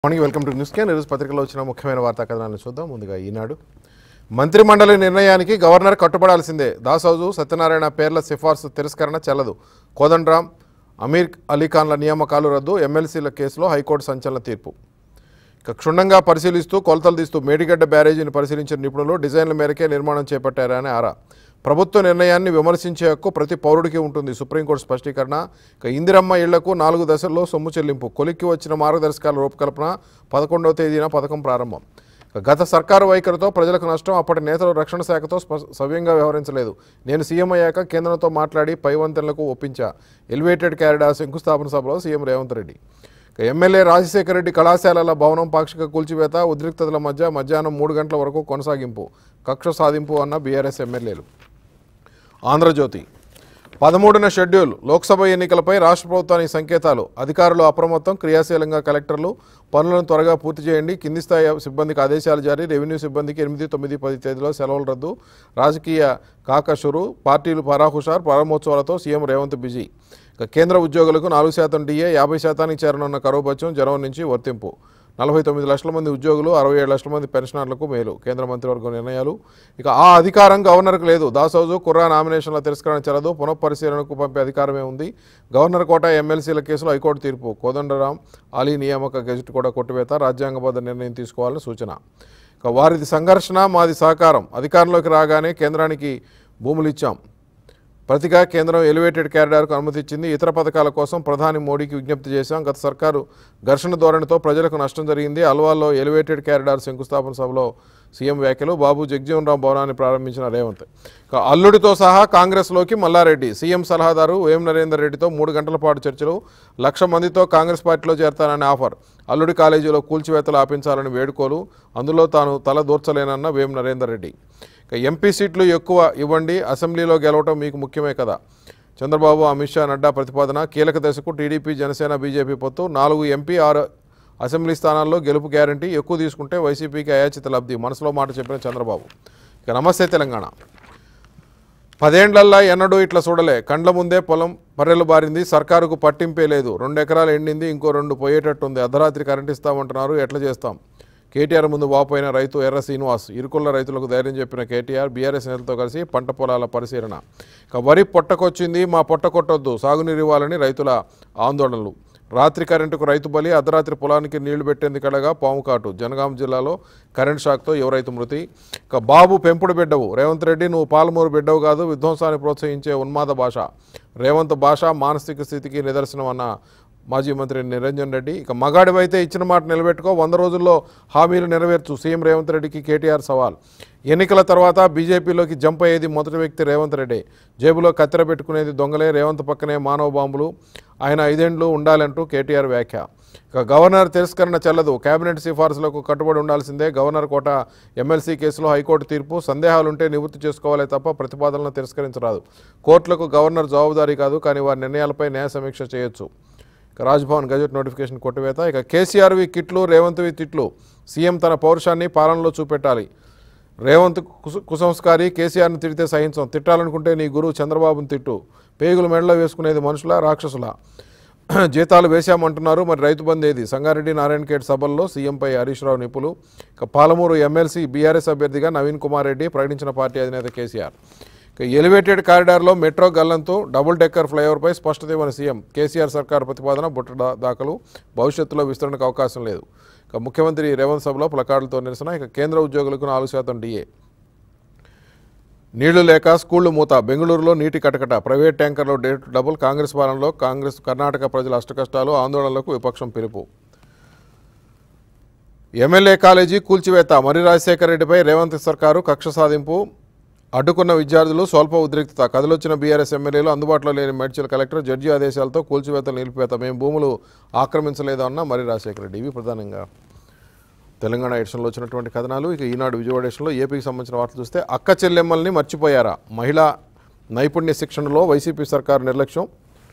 morning welcome to news క్యాన్ ఈరోజు పత్రికలో వచ్చిన ముఖ్యమైన వార్తా కథనాలను చూద్దాం ముందుగా ఈనాడు మంత్రిమండలి నిర్ణయానికి గవర్నర్ కట్టుబడాల్సిందే దాసౌజు సత్యనారాయణ పేర్ల సిఫార్సు తిరస్కరణ చెల్లదు కోదండరాం అమీర్ అలీఖాన్ల నియామకాలు రద్దు ఎమ్మెల్సీల కేసులో హైకోర్టు సంచలన తీర్పు ఇక క్షుణ్ణంగా పరిశీలిస్తూ కొలతలు తీస్తూ మేడిగడ్డ బ్యారేజీని పరిశీలించిన నిపుణులు డిజైన్ల మేరకే నిర్మాణం చేపట్టారని ఆరా ప్రభుత్వ నిర్ణయాన్ని విమర్శించే హక్కు ప్రతి పౌరుడికి ఉంటుంది సుప్రీంకోర్టు స్పష్టీకరణ ఇక ఇందిరమ్మ ఇళ్లకు నాలుగు దశల్లో సొమ్ము చెల్లింపు కొలిక్కి వచ్చిన మార్గదర్శకాల రూపకల్పన పదకొండవ తేదీన పథకం ప్రారంభం ఇక గత సర్కారు వైఖరితో ప్రజలకు నష్టం అప్పటి నేతలు రక్షణ శాఖతో స్ప- సవ్యంగా వ్యవహరించలేదు నేను సీఎం అయ్యాక కేంద్రంతో మాట్లాడి పై వంతెనలకు ఒప్పించా ఎలివేటెడ్ క్యారిడార్ శంకుస్థాపన సభలో సీఎం రేవంత్ రెడ్డి ఇక ఎమ్మెల్యే రాజశేఖర రెడ్డి కళాశాలల భవనం పాక్షిక కూల్చివేత ఉద్రిక్తతల మధ్య మధ్యాహ్నం మూడు గంటల వరకు కొనసాగింపు కక్ష సాధింపు అన్న బీఆర్ఎస్ ఎమ్మెల్యేలు ఆంధ్రజ్యోతి పదమూడున షెడ్యూల్ లోక్సభ ఎన్నికలపై రాష్ట్ర ప్రభుత్వానికి సంకేతాలు అధికారులు అప్రమత్తం క్రియాశీలంగా కలెక్టర్లు పనులను త్వరగా పూర్తి చేయండి కింది స్థాయి సిబ్బందికి ఆదేశాలు జారీ రెవెన్యూ సిబ్బందికి ఎనిమిది తొమ్మిది పది తేదీలో సెలవులు రద్దు రాజకీయ కాకషురు పార్టీలు పరాహుషార్ ప్రారంభోత్సవాలతో సీఎం రేవంత్ బిజీ ఇక కేంద్ర ఉద్యోగులకు నాలుగు శాతం డిఏ యాభై శాతానికి చేరనున్న కరువు బత్యం జనవరి నుంచి వర్తింపు నలభై తొమ్మిది లక్షల మంది ఉద్యోగులు అరవై ఏడు లక్షల మంది పెన్షనర్లకు మేలు కేంద్ర మంత్రివర్గం నిర్ణయాలు ఇక ఆ అధికారం గవర్నర్కు లేదు దాసౌజు కుర్రా నామినేషన్ల తిరస్కరణ చెల్లదు పునఃపరిశీలనకు పంపే అధికారమే ఉంది గవర్నర్ కోట ఎమ్మెల్సీల కేసులో హైకోర్టు తీర్పు కోదండరాం అలీ నియామక గెజిట్ కూడా కొట్టివేత రాజ్యాంగబద్ధ నిర్ణయం తీసుకోవాలని సూచన ఇక వారిది సంఘర్షణ మాది సహకారం అధికారంలోకి రాగానే కేంద్రానికి భూములు ఇచ్చాం ప్రతిగా కేంద్రం ఎలివేటెడ్ క్యారిడార్కు అనుమతి ఇచ్చింది ఇతర పథకాల కోసం ప్రధాని మోడీకి విజ్ఞప్తి చేశాం గత సర్కారు ఘర్షణ ధోరణితో ప్రజలకు నష్టం జరిగింది అల్వాల్లో ఎలివేటెడ్ క్యారిడార్ శంకుస్థాపన సభలో సీఎం వ్యాఖ్యలు బాబు జగజీవన్ రామ్ భవనాన్ని ప్రారంభించిన రేవంత్ ఇక అల్లుడితో సహా కాంగ్రెస్లోకి మల్లారెడ్డి సీఎం సలహాదారు వేం నరేందర్ రెడ్డితో మూడు గంటల పాటు చర్చలు లక్ష మందితో కాంగ్రెస్ పార్టీలో చేరతానని ఆఫర్ అల్లుడి కాలేజీలో కూల్చివేతలు ఆపించాలని వేడుకోలు అందులో తాను తల దూర్చలేనన్న వేం నరేందర్ రెడ్డి ఇక ఎంపీ సీట్లు ఎక్కువ ఇవ్వండి అసెంబ్లీలో గెలవటం మీకు ముఖ్యమే కదా చంద్రబాబు అమిత్ షా నడ్డా ప్రతిపాదన కీలక దశకు టీడీపీ జనసేన బీజేపీ పొత్తు నాలుగు ఎంపీ ఆరు అసెంబ్లీ స్థానాల్లో గెలుపు గ్యారంటీ ఎక్కువ తీసుకుంటే వైసీపీకి అయాచిత లబ్ధి మనసులో మాట చెప్పిన చంద్రబాబు ఇక నమస్తే తెలంగాణ పదేండ్లల్లా ఎన్నడూ ఇట్లా చూడలే కండ్ల ముందే పొలం పర్రెలు బారింది సర్కారుకు పట్టింపే లేదు రెండు ఎకరాలు ఎండింది ఇంకో రెండు పోయేటట్టుంది అర్ధరాత్రి కరెంట్ ఇస్తామంటున్నారు ఎట్లా చేస్తాం కేటీఆర్ ముందు వాపోయిన రైతు ఎర్ర శ్రీనివాస్ ఇరుకుల రైతులకు ధైర్యం చెప్పిన కేటీఆర్ బీఆర్ఎస్ నేతలతో కలిసి పంట పొలాల పరిశీలన ఇక వరి పొట్టకొచ్చింది మా పొట్ట కొట్టొద్దు సాగునీరు ఇవ్వాలని రైతుల ఆందోళనలు రాత్రి కరెంటుకు రైతు బలి అర్ధరాత్రి పొలానికి నీళ్లు పెట్టేందుకు కడగా పాము కాటు జనగాం జిల్లాలో కరెంట్ షాక్తో యువ రైతు మృతి ఇక బాబు పెంపుడు బిడ్డవు రేవంత్ రెడ్డి నువ్వు పాలమూరు బిడ్డవు కాదు విధ్వంసాన్ని ప్రోత్సహించే ఉన్మాద భాష రేవంత్ భాష మానసిక స్థితికి నిదర్శనం అన్న మాజీ మంత్రి నిరంజన్ రెడ్డి ఇక మగాడివైతే ఇచ్చిన మాట నిలబెట్టుకో వంద రోజుల్లో హామీలు నెరవేర్చు సీఎం రేవంత్ రెడ్డికి కేటీఆర్ సవాల్ ఎన్నికల తర్వాత బీజేపీలోకి జంప్ అయ్యేది మొదటి వ్యక్తి రేవంత్ రెడ్డి జేబులో కత్తెర పెట్టుకునేది దొంగలే రేవంత్ పక్కనే మానవ బాంబులు ఆయన ఐదేండ్లు ఉండాలంటూ కేటీఆర్ వ్యాఖ్య ఇక గవర్నర్ తిరస్కరణ చెల్లదు కేబినెట్ సిఫార్సులకు కట్టుబడి ఉండాల్సిందే గవర్నర్ కోట ఎమ్మెల్సీ కేసులో హైకోర్టు తీర్పు సందేహాలుంటే నివృత్తి చేసుకోవాలే తప్ప ప్రతిపాదనలను తిరస్కరించరాదు కోర్టులకు గవర్నర్ జవాబుదారీ కాదు కానీ వారి నిర్ణయాలపై న్యాయ సమీక్ష చేయొచ్చు ఇక రాజ్భవన్ గజెట్ నోటిఫికేషన్ కొట్టివేత ఇక కేసీఆర్వి కిట్లు రేవంత్వి తిట్లు సీఎం తన పౌరుషాన్ని పాలనలో చూపెట్టాలి రేవంత్ కుస- కుసంస్కారి కేసీఆర్ని తిడితే సహించం తిట్టాలనుకుంటే నీ గురువు చంద్రబాబుని తిట్టు పేగులు మెడలో వేసుకునేది మనుషుల రాక్షసుల జీతాలు వేశామంటున్నారు మరి రైతు బంద్ ఏది సంగారెడ్డి నారాయణఖేడ్ సభల్లో సీఎంపై హరీష్ రావు నిపులు ఇక పాలమూరు ఎమ్మెల్సీ బీఆర్ఎస్ అభ్యర్థిగా నవీన్ కుమార్ రెడ్డి ప్రకటించిన పార్టీ అధినేత కేసీఆర్ ఇక ఎలివేటెడ్ కారిడార్లో మెట్రో గల్లంతో డబుల్ డెక్కర్ ఫ్లైఓవర్పై స్పష్టత ఇవ్వని సీఎం కేసీఆర్ సర్కార్ ప్రతిపాదన బుట్ట దా- దాఖలు భవిష్యత్తులో విస్తరణకు అవకాశం లేదు ఇక ముఖ్యమంత్రి రేవంత్ సభలో ప్లకార్డులతో నిరసన ఇక కేంద్ర ఉద్యోగులకు నాలుగు శాతం డిఏ నీళ్లు లేక స్కూళ్లు మూత బెంగళూరులో నీటి కటకట ప్రైవేట్ ట్యాంకర్లో డేట్ డబుల్ కాంగ్రెస్ పాలనలో కాంగ్రెస్ కర్ణాటక ప్రజల అష్టకష్టాలు ఆందోళనలకు విపక్షం పిలుపు ఎమ్మెల్యే కాలేజీ కూల్చివేత మరి రాజశేఖర రెడ్డిపై రేవంత్ సర్కారు కక్ష సాధింపు అడ్డుకున్న విద్యార్థులు స్వల్ప ఉద్రిక్తత కదిలొచ్చిన బీఆర్ఎస్ ఎమ్మెల్యేలు అందుబాటులో లేని మేడ్చల్ కలెక్టర్ జడ్జి ఆదేశాలతో కూల్చివేతలు నిలిపివేత మేము భూములు ఆక్రమించలేదు అన్న మరి రాజశేఖర రెడ్డి ఇవి ప్రధానంగా తెలంగాణ ఎడిషన్లో వచ్చినటువంటి కథనాలు ఇక ఈనాడు విజయవాడ ఎడిషన్లో ఏపీకి సంబంధించిన వార్తలు చూస్తే అక్క చెల్లెమ్మల్ని మర్చిపోయారా మహిళా నైపుణ్య శిక్షణలో వైసీపీ సర్కారు నిర్లక్ష్యం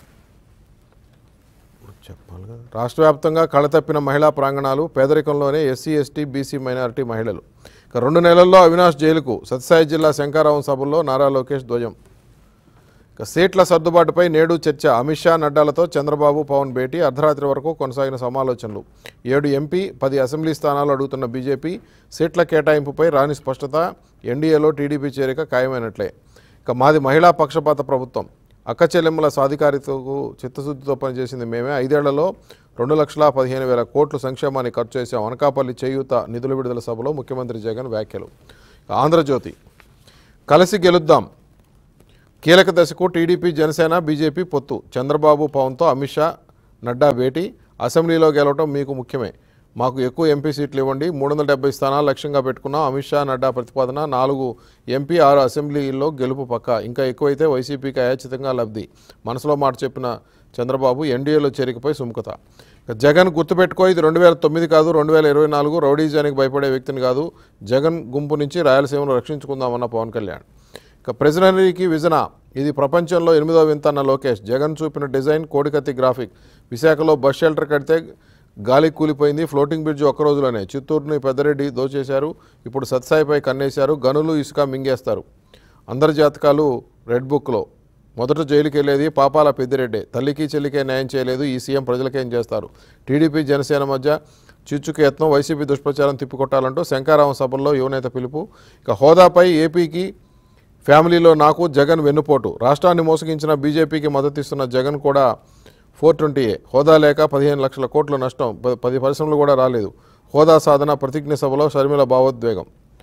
చెప్పాలి కదా రాష్ట్ర వ్యాప్తంగా కళతప్పిన మహిళా ప్రాంగణాలు పేదరికంలోనే ఎస్సీ ఎస్టీ బీసీ మైనారిటీ మహిళలు ఇక రెండు నెలల్లో అవినాష్ జైలుకు సత్యసాయి జిల్లా శంకారావం సభల్లో నారా లోకేష్ ధ్వజం ఇక సీట్ల సర్దుబాటుపై నేడు చర్చ అమిత్ షా నడ్డాలతో చంద్రబాబు పవన్ భేటీ అర్ధరాత్రి వరకు కొనసాగిన సమాలోచనలు ఏడు ఎంపీ పది అసెంబ్లీ స్థానాలు అడుగుతున్న బీజేపీ సీట్ల కేటాయింపుపై రాని స్పష్టత ఎన్డీఏలో టీడీపీ చేరిక ఖాయమైనట్లే ఇక మాది మహిళా పక్షపాత ప్రభుత్వం అక్క చెల్లెమ్మల సాధికారితకు చిత్తశుద్ధితో పనిచేసింది మేమే ఐదేళ్లలో రెండు లక్షల పదిహేను వేల కోట్లు సంక్షేమాన్ని ఖర్చు చేశాం అనకాపల్లి చేయూత నిధుల విడుదల సభలో ముఖ్యమంత్రి జగన్ వ్యాఖ్యలు ఇక ఆంధ్రజ్యోతి కలిసి గెలుద్దాం కీలక దశకు టీడీపీ జనసేన బీజేపీ పొత్తు చంద్రబాబు పవన్తో అమిత్ షా నడ్డా భేటీ అసెంబ్లీలో గెలవటం మీకు ముఖ్యమే మాకు ఎక్కువ ఎంపీ సీట్లు ఇవ్వండి మూడు వందల డెబ్బై స్థానాలు లక్ష్యంగా పెట్టుకున్నాం అమిత్ షా నడ్డా ప్రతిపాదన నాలుగు ఎంపీ ఆరు అసెంబ్లీల్లో గెలుపు పక్క ఇంకా ఎక్కువైతే వైసీపీకి అయాచితంగా లబ్ధి మనసులో మాట చెప్పిన చంద్రబాబు ఎన్డీఏలో చేరికపై సుముఖత ఇక జగన్ గుర్తుపెట్టుకో ఇది రెండు వేల తొమ్మిది కాదు రెండు వేల ఇరవై నాలుగు రౌడీజానికి భయపడే వ్యక్తిని కాదు జగన్ గుంపు నుంచి రాయలసీమను రక్షించుకుందామన్న పవన్ కళ్యాణ్ ఇక ప్రెసిడెంటరీకి విజన ఇది ప్రపంచంలో ఎనిమిదో వింత అన్న లోకేష్ జగన్ చూపిన డిజైన్ కోడికత్తి గ్రాఫిక్ విశాఖలో బస్ షెల్టర్ కడితే గాలి కూలిపోయింది ఫ్లోటింగ్ బ్రిడ్జ్ ఒక్క రోజులోనే చిత్తూరుని పెద్దరెడ్డి దోచేశారు ఇప్పుడు సత్సాయిపై కన్నేశారు గనులు ఇసుక మింగేస్తారు అందరి జాతకాలు రెడ్ బుక్లో మొదట జైలుకి వెళ్ళేది పాపాల పెద్దిరెడ్డి తల్లికి చెల్లికే న్యాయం చేయలేదు ఈ సీఎం ప్రజలకేం చేస్తారు టీడీపీ జనసేన మధ్య చిచ్చుకు యత్నం వైసీపీ దుష్ప్రచారం తిప్పికొట్టాలంటూ శంకారావం సభల్లో యువనేత పిలుపు ఇక హోదాపై ఏపీకి ఫ్యామిలీలో నాకు జగన్ వెన్నుపోటు రాష్ట్రాన్ని మోసగించిన బీజేపీకి మద్దతిస్తున్న జగన్ కూడా ఫోర్ ట్వంటీ ఏ హోదా లేక పదిహేను లక్షల కోట్ల నష్టం ప- పది పరిశ్రమలు కూడా రాలేదు హోదా సాధన ప్రతిజ్ఞ సభలో షర్మిల భావోద్వేగం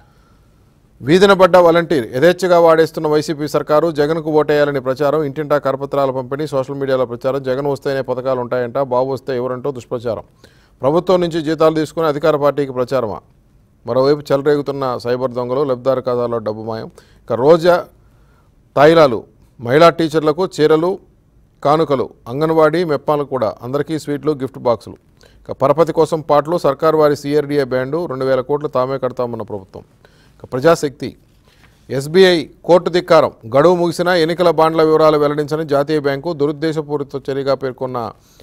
వీధిన పడ్డ వాలంటీర్ యథేచ్ఛగా వాడేస్తున్న వైసీపీ సర్కారు జగన్కు ఓటేయాలని ప్రచారం ఇంటింటా కరపత్రాల పంపిణీ సోషల్ మీడియాలో ప్రచారం జగన్ వస్తేనే పథకాలు ఉంటాయంట బాబు వస్తే ఎవరంటో దుష్ప్రచారం ప్రభుత్వం నుంచి జీతాలు తీసుకుని అధికార పార్టీకి ప్రచారమా మరోవైపు చెలరేగుతున్న సైబర్ దొంగలు లబ్ధిదారు ఖాతాలో డబ్బు మాయం ఇక రోజా తాయిలాలు మహిళా టీచర్లకు చీరలు కానుకలు అంగన్వాడీ మెప్పాలు కూడా అందరికీ స్వీట్లు గిఫ్ట్ బాక్సులు ఇక పరపతి కోసం పాటలు సర్కారు వారి సిఆర్డీఏ బ్యాండు రెండు వేల కోట్లు తామే కడతామన్న ప్రభుత్వం ఇక ప్రజాశక్తి ఎస్బీఐ కోర్టు ధిక్కారం గడువు ముగిసినా ఎన్నికల బాండ్ల వివరాలు వెల్లడించని జాతీయ బ్యాంకు దురుద్దేశపూరిత చర్యగా పేర్కొన్న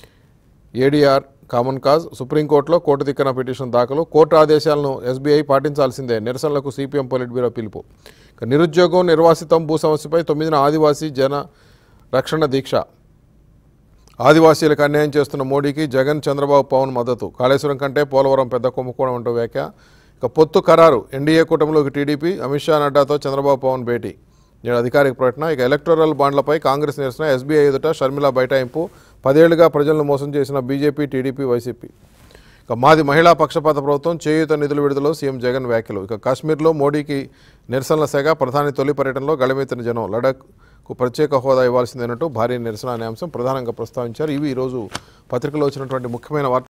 ఏడీఆర్ కామన్ కాజ్ సుప్రీంకోర్టులో కోర్టు దిక్కన పిటిషన్ దాఖలు కోర్టు ఆదేశాలను ఎస్బీఐ పాటించాల్సిందే నిరసనలకు సిపిఎం పొలిట్ బ్యూరో పిలుపు ఇక నిరుద్యోగం నిర్వాసితం భూ సమస్యపై తొమ్మిదిన ఆదివాసీ జన రక్షణ దీక్ష ఆదివాసీలకు అన్యాయం చేస్తున్న మోడీకి జగన్ చంద్రబాబు పవన్ మద్దతు కాళేశ్వరం కంటే పోలవరం పెద్ద కుంభకోణం అంటూ వ్యాఖ్య ఇక పొత్తు ఖరారు ఎన్డీఏ కూటమిలోకి టీడీపీ అమిత్ షా నడ్డాతో చంద్రబాబు పవన్ భేటీ నేడు అధికారిక ప్రకటన ఇక ఎలక్టోరల్ బాండ్లపై కాంగ్రెస్ నిరసన ఎస్బీఐ ఎదుట షర్మిల బైఠాయింపు పదేళ్లుగా ప్రజలను మోసం చేసిన బీజేపీ టీడీపీ వైసీపీ ఇక మాది మహిళా పక్షపాత ప్రభుత్వం చేయూత నిధుల విడుదలలో సీఎం జగన్ వ్యాఖ్యలు ఇక కాశ్మీర్లో మోడీకి నిరసనల సెగ ప్రధాని తొలి పర్యటనలో గళమెత్తిన జనం లడాఖ్కు ప్రత్యేక హోదా ఇవ్వాల్సిందేనట్టు భారీ నిరసన అనే అంశం ప్రధానంగా ప్రస్తావించారు ఇవి ఈరోజు పత్రికలో వచ్చినటువంటి ముఖ్యమైన వార్త